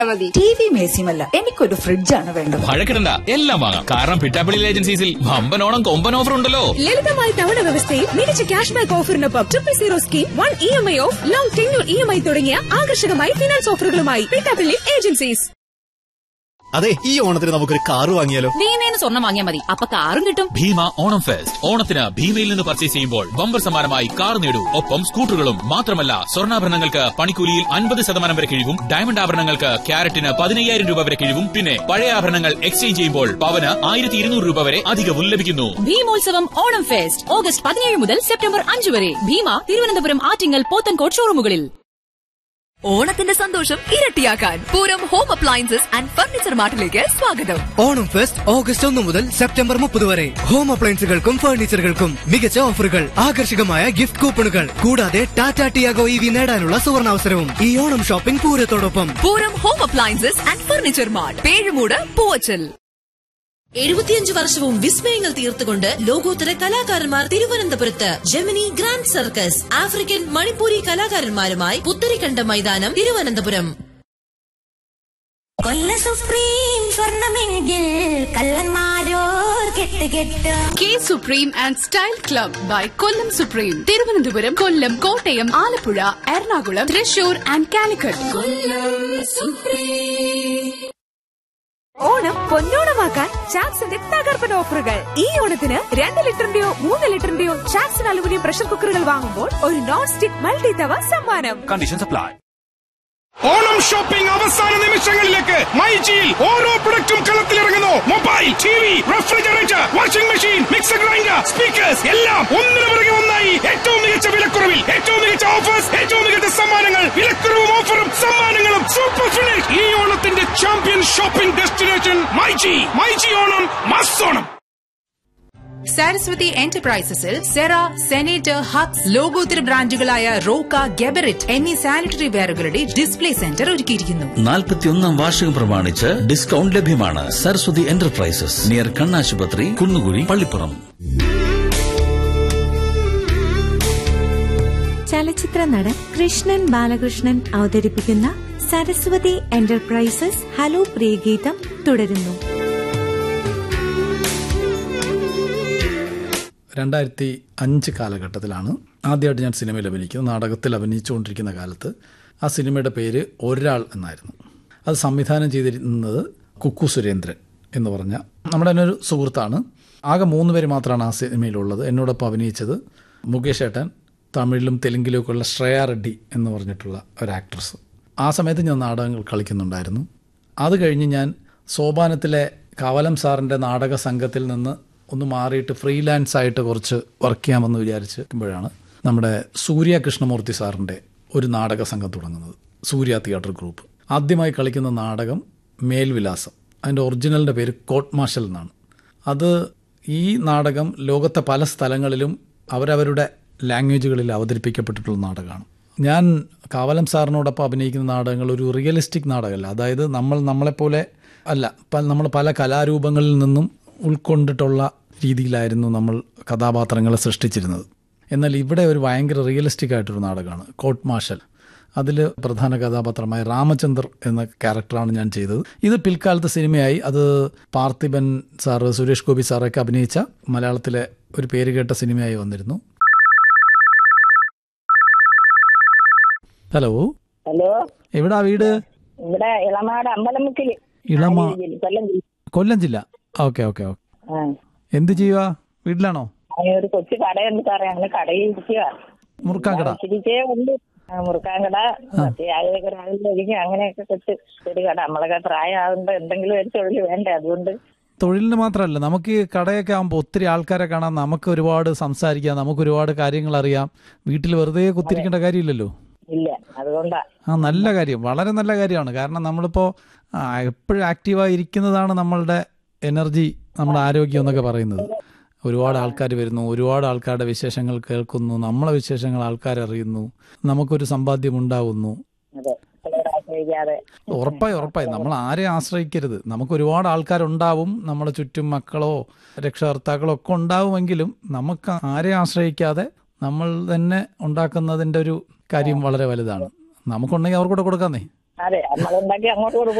മതി T V മേസിയുമല്ല എനിക്കൊരു ഫ്രിഡ്ജാണ് വേണ്ടത് വഴക്കിടണ്ട എല്ലാം വാങ്ങാം കാരണം പിറ്റാപ്പിളി ഏജൻസീസിൽ വമ്പനോണം കൊമ്പൻ ഓഫർ ഉണ്ടല്ലോ ലളിതമായ തവണ വ്യവസ്ഥയിൽ മികച്ച ക്യാഷ് ബാക്ക് ഓഫറിനൊപ്പം triple zero scheme one E M I off long tenure E M I തുടങ്ങിയ ആകർഷകമായ ഫിനാൻസ് ഓഫറുകളുമായി പിട്ടാപ്പിള്ളി ഏജൻസീസ് അതെ ഈ ഓണത്തിന് നമുക്കൊരു കാറ് വാങ്ങിയാലോ ഭീമേന്ന് സ്വർണം വാങ്ങിയാൽ മതി അപ്പൊ കാറും കിട്ടും ഭീമ ഓണം ഫെസ്റ്റ് ഓണത്തിന് ഭീമയിൽ നിന്ന് പർച്ചേസ് ചെയ്യുമ്പോൾ ബമ്പർ സമ്മാനമായി കാർ നേടൂ ഒപ്പം സ്കൂട്ടറുകളും മാത്രമല്ല സ്വർണ്ണാഭരണങ്ങൾക്ക് പണിക്കൂലിയിൽ അൻപത് ശതമാനം വരെ കിഴിവും ഡയമണ്ട് ആഭരണങ്ങൾക്ക് ക്യാരറ്റിന് പതിനയ്യായിരം രൂപ വരെ കിഴിവും പിന്നെ പഴയ ആഭരണങ്ങൾ എക്സ്ചേഞ്ച് ചെയ്യുമ്പോൾ പവന് ആയിരത്തി ഇരുന്നൂറ് രൂപ വരെ അധികവും ലഭിക്കുന്നു ഭീമോത്സവം ഓണം ഫെസ്റ്റ് ഓഗസ്റ്റ് പതിനേഴ് മുതൽ സെപ്റ്റംബർ അഞ്ച് വരെ ഭീമ തിരുവനന്തപുരം ആറ്റിങ്ങൽ പോത്തൻകോട് ഷോറൂമുകളിൽ ഓണത്തിന്റെ സന്തോഷം ഇരട്ടിയാക്കാൻ Pooram home appliances and furniture മാർട്ടിലേക്ക് സ്വാഗതം ഓണം ഫെസ്റ്റ് ഓഗസ്റ്റ് ഒന്ന് മുതൽ സെപ്റ്റംബർ മുപ്പത് വരെ ഹോം അപ്ലയൻസുകൾക്കും ഫർണിച്ചറുകൾക്കും മികച്ച ഓഫറുകൾ ആകർഷകമായ ഗിഫ്റ്റ് കൂപ്പണുകൾ കൂടാതെ ടാറ്റ ടിയാഗോ ഇ വി നേടാനുള്ള സുവർണാവസരവും ഈ ഓണം ഷോപ്പിംഗ് പൂരത്തോടൊപ്പം Pooram home appliances and furniture mart Pezhumoodu Poovachal എഴുപത്തിയഞ്ച് വർഷവും വിസ്മയങ്ങൾ തീർത്തുകൊണ്ട് ലോകോത്തര കലാകാരന്മാർ തിരുവനന്തപുരത്ത് Gemini grand circus African Manipuri കലാകാരന്മാരുമായി പുത്തരിക്കണ്ട മൈതാനം തിരുവനന്തപുരം കൊല്ല സുപ്രീം സ്വർണമെങ്കിൽ കള്ളന്മാരോർ കെട്ട് കെട്ട് കെ Supreme and style club by Kollam Supreme Thiruvananthapuram Kollam Kottayam Alappuzha Ernakulam Thrissur and Calicut Onam പൊന്നോണമാക്കാൻ ചാക്സിന്റെ തകർപ്പൻ ഓഫറുകൾ ഈ ഓണത്തിന് രണ്ട് ലിറ്ററിന്റെയോ മൂന്ന് ലിറ്ററിന്റെയോ ചാക്സൺ അലുമിനിയം പ്രഷർ കുക്കറുകൾ വാങ്ങുമ്പോൾ ഒരു നോൺ സ്റ്റിക് മൾട്ടി തവ സമ്മാനം കണ്ടീഷൻസ് അപ്ലൈ ഓണം ഷോപ്പിംഗ് അവസാന നിമിഷങ്ങളിലേക്ക് മൈജിയിൽ ഓരോ പ്രൊഡക്റ്റും കളത്തിലിറങ്ങുന്നു mobile T V refrigerator washing machine mixer grinder speakers എല്ലാം ഒന്നിനു പുറകെ ഒന്നായി ഏറ്റവും മികച്ച വിലക്കുറവിൽ ഏറ്റവും മികച്ച ഓഫേഴ്സ് ഏറ്റവും മികച്ച സമ്മാനങ്ങൾ വിലക്കുറവും ഓഫറും സമ്മാനങ്ങളും സൂപ്പർ ഫിനിഷ് ഈ ഓണത്തിന്റെ champion shopping destination myG myG Onam മസ് ഓണം സാരസ്വതി എന്റർപ്രൈസസിൽ സെറ സെനേറ്റർ ഹക്സ് ലോകോത്തര ബ്രാൻഡുകളായ റോക്ക ഗെബറിറ്റ് എന്നീ സാനിറ്ററി വെയറുകളുടെ ഡിസ്പ്ലേ സെന്റർ ഒരുക്കിയിരിക്കുന്നു നാൽപ്പത്തിയൊന്നാം വാർഷികം പ്രമാണിച്ച് ഡിസ്കൗണ്ട് ലഭ്യമാണ് സരസ്വതി എന്റർപ്രൈസസ് നിയർ കണ്ണാശുപത്രി കുന്നുകുഴി പള്ളിപ്പുറം ചലച്ചിത്ര നടൻ കൃഷ്ണൻ ബാലകൃഷ്ണൻ അവതരിപ്പിക്കുന്ന സരസ്വതി എന്റർപ്രൈസസ് ഹലോ പ്രിയഗീതം തുടരുന്നു രണ്ടായിരത്തി അഞ്ച് കാലഘട്ടത്തിലാണ് ആദ്യമായിട്ട് ഞാൻ സിനിമയിൽ അഭിനയിക്കുന്നത് നാടകത്തിൽ അഭിനയിച്ചുകൊണ്ടിരിക്കുന്ന കാലത്ത് ആ സിനിമയുടെ പേര് ഒരാൾ എന്നായിരുന്നു അത് സംവിധാനം ചെയ്തിരുന്നത് കുക്കു സുരേന്ദ്രൻ എന്ന് പറഞ്ഞ നമ്മുടെ തന്നെ ഒരു സുഹൃത്താണ് ആകെ മൂന്ന് പേര് മാത്രമാണ് ആ സിനിമയിലുള്ളത് എന്നോടൊപ്പം അഭിനയിച്ചത് മുകേഷ് ഏട്ടൻ തമിഴിലും തെലുങ്കിലും ഒക്കെ ഉള്ള ശ്രേയ റെഡ്ഡി എന്ന് പറഞ്ഞിട്ടുള്ള ഒരു ആക്ട്രസ് ആ സമയത്ത് ഞാൻ നാടകങ്ങൾ കളിക്കുന്നുണ്ടായിരുന്നു അത് കഴിഞ്ഞ് ഞാൻ സോപാനത്തിലെ കവലം സാറിൻ്റെ നാടക സംഘത്തിൽ നിന്ന് ഒന്ന് മാറിയിട്ട് ഫ്രീലാൻസ് ആയിട്ട് കുറച്ച് വർക്ക് ചെയ്യാമെന്ന് വിചാരിച്ചിരിക്കുമ്പോഴാണ് നമ്മുടെ സൂര്യ കൃഷ്ണമൂർത്തി സാറിൻ്റെ ഒരു നാടക സംഘം തുടങ്ങുന്നത് സൂര്യ തിയേറ്റർ ഗ്രൂപ്പ് ആദ്യമായി കളിക്കുന്ന നാടകം മേൽവിലാസം അതിൻ്റെ ഒറിജിനലിൻ്റെ പേര് കോട്ട് മാർഷൽ എന്നാണ് അത് ഈ നാടകം ലോകത്തെ പല സ്ഥലങ്ങളിലും അവരവരുടെ ലാംഗ്വേജുകളിൽ അവതരിപ്പിക്കപ്പെട്ടിട്ടുള്ള നാടകമാണ് ഞാൻ കാവലം സാറിനോടൊപ്പം അഭിനയിക്കുന്ന നാടകങ്ങൾ ഒരു റിയലിസ്റ്റിക് നാടകമല്ല അതായത് നമ്മൾ നമ്മളെപ്പോലെ അല്ല പ- നമ്മൾ പല കലാരൂപങ്ങളിൽ നിന്നും ഉൾക്കൊണ്ടിട്ടുള്ള രീതിയിലായിരുന്നു നമ്മൾ കഥാപാത്രങ്ങളെ സൃഷ്ടിച്ചിരുന്നത് എന്നാൽ ഇവിടെ ഒരു ഭയങ്കര റിയലിസ്റ്റിക് ആയിട്ടൊരു നാടകമാണ് കോട്ട് മാർഷൽ അതിൽ പ്രധാന കഥാപാത്രമായ രാമചന്ദ്ര എന്ന ക്യാരക്ടറാണ് ഞാൻ ചെയ്തത് ഇത് പിൽക്കാലത്ത് സിനിമയായി അത് പാർത്ഥിബൻ സാറ് സുരേഷ് ഗോപി സാറൊക്കെ അഭിനയിച്ച മലയാളത്തിലെ ഒരു പേര് കേട്ട സിനിമയായി വന്നിരുന്നു ഹലോ ഹലോ എവിടാ വീട് ഇവിടെ ഇളമാട് അമ്പലമുക്കില് ഇളമ ജില്ല, കൊല്ലം ജില്ല. കൊല്ലം ജില്ല ഓക്കെ ഓക്കെ ഓക്കെ ആ എന്ത് ചെയ്യുക വീട്ടിലാണോ അങ്ങനെ ഒരു കൊച്ചു കടയുണ്ട് സാറേ അങ്ങനെ കടയിൽ ഇരിക്കുക മുറുക്കാൻകട ഇച്ചിരിച്ചേ ഉണ്ട് ആ, മുറുക്കാൻകട അത്യാവശ്യമൊക്കെ രാവിലെ ഒരിക്കും അങ്ങനെയൊക്കെ കൊച്ചു ഒരു കട നമ്മളൊക്കെ പ്രായമാകുമ്പോ എന്തെങ്കിലും ഒരു തൊഴിൽ വേണ്ടേ അതുകൊണ്ട് തൊഴിലിന് മാത്രമല്ല നമുക്ക് ഈ കടയൊക്കെ ആകുമ്പോൾ ഒത്തിരി ആൾക്കാരെ കാണാം നമുക്ക് ഒരുപാട് സംസാരിക്കാം നമുക്ക് ഒരുപാട് കാര്യങ്ങൾ അറിയാം വീട്ടിൽ വെറുതെ കുത്തിരിക്കേണ്ട കാര്യമില്ലല്ലോ ഇല്ല അതുകൊണ്ടാ ആ നല്ല കാര്യം വളരെ നല്ല കാര്യമാണ് കാരണം നമ്മളിപ്പോൾ എപ്പോഴും ആക്റ്റീവായി ഇരിക്കുന്നതാണ് നമ്മളുടെ എനർജി നമ്മുടെ ആരോഗ്യം എന്നൊക്കെ പറയുന്നത് ഒരുപാട് ആൾക്കാർ വരുന്നു ഒരുപാട് ആൾക്കാരുടെ വിശേഷങ്ങൾ കേൾക്കുന്നു നമ്മളെ വിശേഷങ്ങൾ ആൾക്കാരറിയുന്നു നമുക്കൊരു സമ്പാദ്യം ഉണ്ടാവുന്നു അതെ ചിലരെ ആശ്രയിക്കാതെ ഉറപ്പായി ഉറപ്പായി നമ്മൾ ആരെയും ആശ്രയിക്കരുത് നമുക്ക് ഒരുപാട് ആൾക്കാരുണ്ടാവും നമ്മുടെ ചുറ്റും മക്കളോ രക്ഷകർത്താക്കളോ ഒക്കെ ഉണ്ടാവുമെങ്കിലും നമുക്ക് ആരെയും ആശ്രയിക്കാതെ നമ്മൾ തന്നെ ഉണ്ടാക്കുന്നതിൻ്റെ ഒരു കാര്യം വളരെ വലുതാണ് നമുക്കുണ്ടെങ്കിൽ അവർക്കൂടെ കൊടുക്കാന്നേ അതെ നമ്മളുണ്ടാക്കി അങ്ങോട്ട് കൊടുക്കും